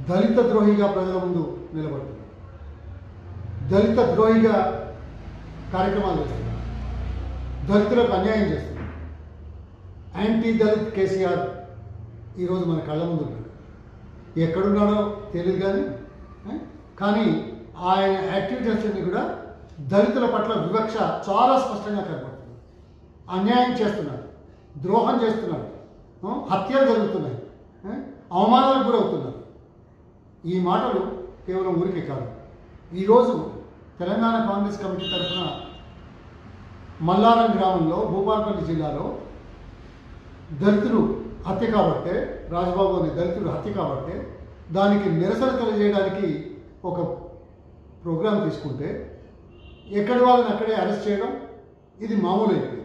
దళిత ద్రోహిగా ప్రజల ముందు నిలబడుతున్నాడు దళిత ద్రోహిగా కార్యక్రమాలు చేస్తున్నాడు దళితులకు అన్యాయం చేస్తున్నాడు యాంటీ దళిత్ కేసీఆర్ ఈరోజు మన కళ్ళ ముందు ఉన్నాడు ఎక్కడున్నాడో తెలియదు కానీ ఏ? కానీ ఆయన యాక్టివిటీస్ అన్ని కూడా దళితుల పట్ల వివక్ష చాలా స్పష్టంగా కనబడుతుంది అన్యాయం చేస్తున్నాడు ద్రోహం చేస్తున్నాడు ఆ? హత్యలు జరుగుతున్నాయి ఏ? అవమానాలకు గురవుతున్నారు ఈ మాటలు కేవలం ఊరికే కాదు ఈరోజు తెలంగాణ కాంగ్రెస్ కమిటీ తరఫున మల్లారం గ్రామంలో భూపాలపల్లి జిల్లాలో దళితులు హత్య కాబట్టే రాజబాబు అనే దళితుడు హత్య కాబట్టే దానికి నిరసన తెలియజేయడానికి ఒక ప్రోగ్రాం తీసుకుంటే ఎక్కడి వాళ్ళని అక్కడే అరెస్ట్ చేయడం ఇది మామూలు అయిపోయింది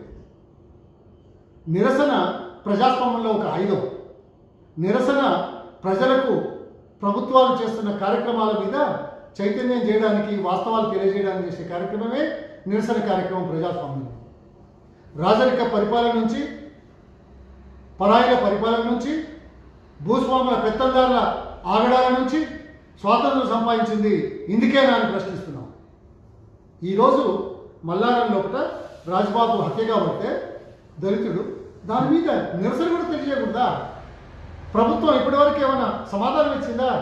నిరసన ప్రజాస్వామ్యంలో ఒక ఆయుధం నిరసన ప్రజలకు ప్రభుత్వాలు చేస్తున్న కార్యక్రమాల మీద చైతన్యం చేయడానికి వాస్తవాలు తెలియజేయడానికి చేసే కార్యక్రమమే నిరసన కార్యక్రమం ప్రజాస్వామ్యం రాజరిక పరిపాలన నుంచి పరాయిల పరిపాలన నుంచి భూస్వాముల పెత్తందారుల ఆగడాల నుంచి స్వాతంత్రం సంపాదించింది ఇందుకేనా అని ప్రశ్నిస్తున్నాం ఈరోజు మల్లారం లోపల రాజ్బాబు హత్య కాబట్టే దళితుడు దాని మీద నిరసన కూడా తెలియజేయకూడదా ప్రభుత్వం ఇప్పటివరకు ఏమైనా సమాధానం ఇచ్చిందా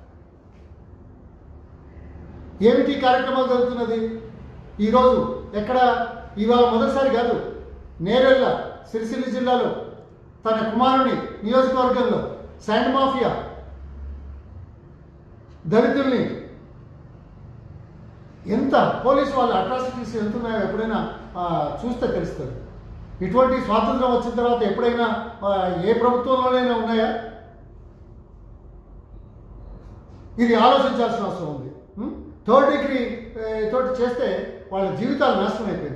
ఏమిటి ఈ కార్యక్రమాలు జరుగుతున్నది ఈరోజు ఎక్కడ ఇవాళ మొదటిసారి కాదు నేరెళ్ళ సిరిసిల్ల జిల్లాలో తన కుమారుని నియోజకవర్గంలో శాండ్ మాఫియా దళితుల్ని ఎంత పోలీసు వాళ్ళ అట్రాసిటీస్ ఎంత ఉన్నాయో ఎప్పుడైనా ఆ, చూస్తే తెలుస్తుంది ఇటువంటి స్వాతంత్రం వచ్చిన తర్వాత ఎప్పుడైనా ఆ, ఏ ప్రభుత్వంలోనైనా ఉన్నాయా ఇది ఆలోచించాల్సిన అవసరం ఉంది ఉం? థర్డ్ డిగ్రీ ఏ, తోటి చేస్తే వాళ్ళ జీవితాలు నాశనం అయిపోయింది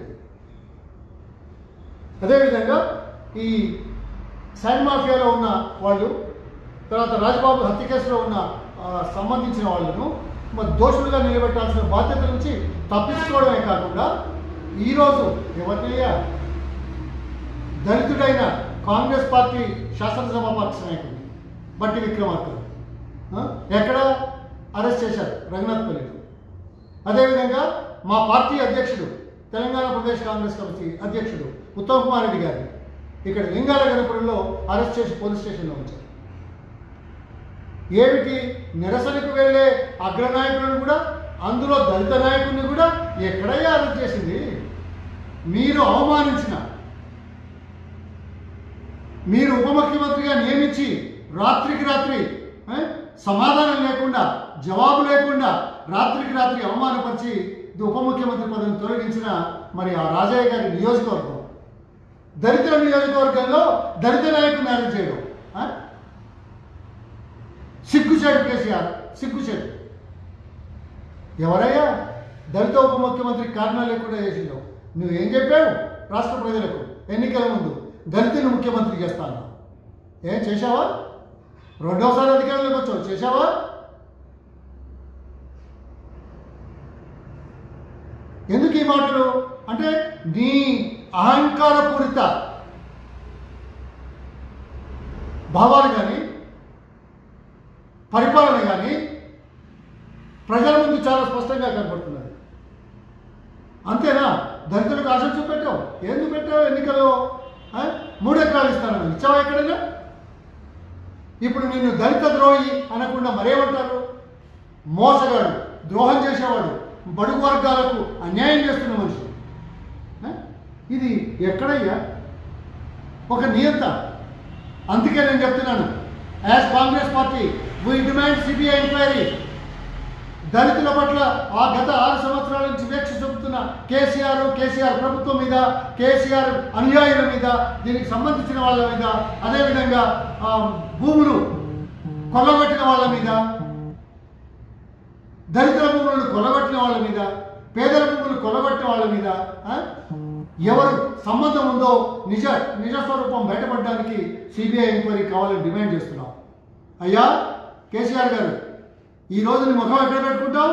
అదేవిధంగా ఈ శాండ్ మాఫియాలో ఉన్న వాళ్ళు తర్వాత రాజబాబు హత్య కేసులో ఉన్న ఆ, సంబంధించిన వాళ్ళను మరి దోషులుగా నిలబెట్టాల్సిన బాధ్యత నుంచి తప్పించుకోవడమే కాకుండా ఈరోజు ఎవరినయ్యా దళితుడైన కాంగ్రెస్ పార్టీ శాసనసభాపక్ష నాయకుడు బట్టి విక్రమార్కుడు ఆ? ఎక్కడ అరెస్ట్ చేశారు రఘునాథ్పల్లిలో అదేవిధంగా మా పార్టీ అధ్యక్షుడు తెలంగాణ ప్రదేశ్ కాంగ్రెస్ కమిటీ అధ్యక్షుడు ఉత్తమ్ కుమార్ రెడ్డి గారిని ఇక్కడ లింగాల గణపురంలో అరెస్ట్ చేసి పోలీస్ స్టేషన్లో ఉంచారు ఏమిటి నిరసనకు వెళ్ళే అగ్రనాయకులను కూడా అందులో దళిత నాయకుడిని కూడా ఎక్కడయ్యా అరెస్ట్ చేసింది మీరు అవమానించిన మీరు ఉప ముఖ్యమంత్రిగా నియమించి రాత్రికి రాత్రి ఏ, సమాధానం లేకుండా జవాబు లేకుండా రాత్రికి రాత్రి అవమానపరిచి ఇది ఉప ముఖ్యమంత్రి పదవిని తొలగించిన మరి ఆ రాజయ్య గారి నియోజకవర్గం దళిత నియోజకవర్గంలో దళిత నాయకుడిని అరెస్ట్ చేయడం ఆ? సిగ్గుచేటు కేసీఆర్ సిగ్గుచేటు ఎవరయ్యా దళిత ఉప ముఖ్యమంత్రి కారణాలు లేకుండా చేసిందో నువ్వేం చెప్పావు రాష్ట్ర ప్రజలకు ఎన్నికల ముందు దళితుని ముఖ్యమంత్రి చేస్తాను ఏం చేశావా రెండవసారి అధికారంలోకి వచ్చావు చేశావా ఎందుకు ఈ మాటలు అంటే నీ అహంకారపూరిత భావాలు కానీ పరిపాలన కానీ ప్రజల ముందు చాలా స్పష్టంగా కనపడుతున్నది అంతేనా దళితులకు ఆశ చూపెట్టావు ఏం చూపెట్టావు ఎన్నికల్లో ఆ? మూడు ఎకరాలు ఇస్తానని ఇచ్చావా ఎక్కడైనా ఇప్పుడు నిన్ను దళిత ద్రోహి అనకుండా మరేమంటారు మోసగాడు ద్రోహం చేసేవాడు బడుగు వర్గాలకు అన్యాయం చేస్తున్న మనిషి ఆ? ఇది ఎక్కడయ్యా ఒక నియంత అందుకే నేను చెప్తున్నాను as Congress party we demand CBI enquiry దళితుల పట్ల ఆ గత ఆరు సంవత్సరాల నుంచి వీక్ష చూపుతున్న కేసీఆర్ కేసీఆర్ ప్రభుత్వం మీద కేసీఆర్ అనుయాయుల మీద దీనికి సంబంధించిన వాళ్ళ మీద అదేవిధంగా ఆ, భూములు కొల్లగొట్టిన వాళ్ళ మీద దళితుల భూములను కొల్లగొట్టిన వాళ్ళ మీద పేదల భూములు కొల్లగొట్టిన వాళ్ళ మీద ఆ, ఎవరు సంబంధం ఉందో నిజ నిజ స్వరూపం బయటపడడానికి సిబిఐ ఎంక్వైరీ కావాలని డిమాండ్ చేస్తున్నాం అయ్యా కేసీఆర్ గారు ఈ రోజు నీ ముఖం ఎక్కడ పెట్టుకుంటావు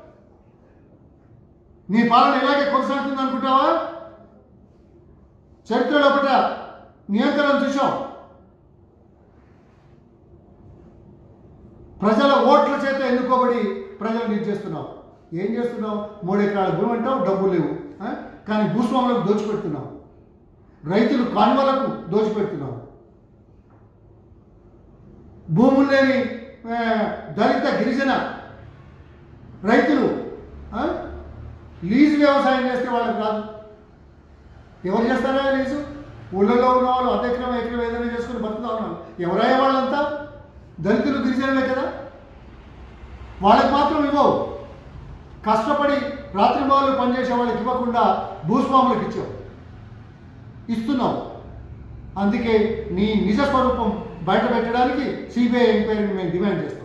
నీ పాలన ఇలాగే కొనసాగుతుంది అనుకుంటావా చరిత్రలో ఒకట నియంత్రణ చూసాం ప్రజల ఓట్ల చేత ఎన్నుకోబడి ప్రజలు ఇది చేస్తున్నావు ఏం చేస్తున్నావు మూడు ఎకరాల భూమి అంటావు డబ్బులు లేవు ఆ? కానీ భూస్వాములకు దోచిపెడుతున్నావు రైతులు కాన్వలకు దోచిపెడుతున్నావు భూములు లేని ఆ, దళిత గిరిజన రైతులు ఆ? లీజు వ్యవసాయం చేస్తే వాళ్ళకి రాదు ఎవరు చేస్తారా లీజు ఊళ్ళలో ఉన్న వాళ్ళు అర్ధ ఎకరం ఎకరం ఏదైనా చేసుకుని బతుకుతా ఉన్నారు ఎవరయ్యే వాళ్ళంతా దళితులు గిరిజనులే కదా వాళ్ళకి మాత్రం ఇవ్వవు కష్టపడి రాత్రి వాళ్ళు పనిచేసే వాళ్ళకి ఇవ్వకుండా భూస్వాములకు ఇచ్చావు ఇస్తున్నావు అందుకే నీ నిజ స్వరూపం బయట పెట్టడానికి సిబిఐ ఎంక్వైరీని మేము డిమాండ్ చేస్తాం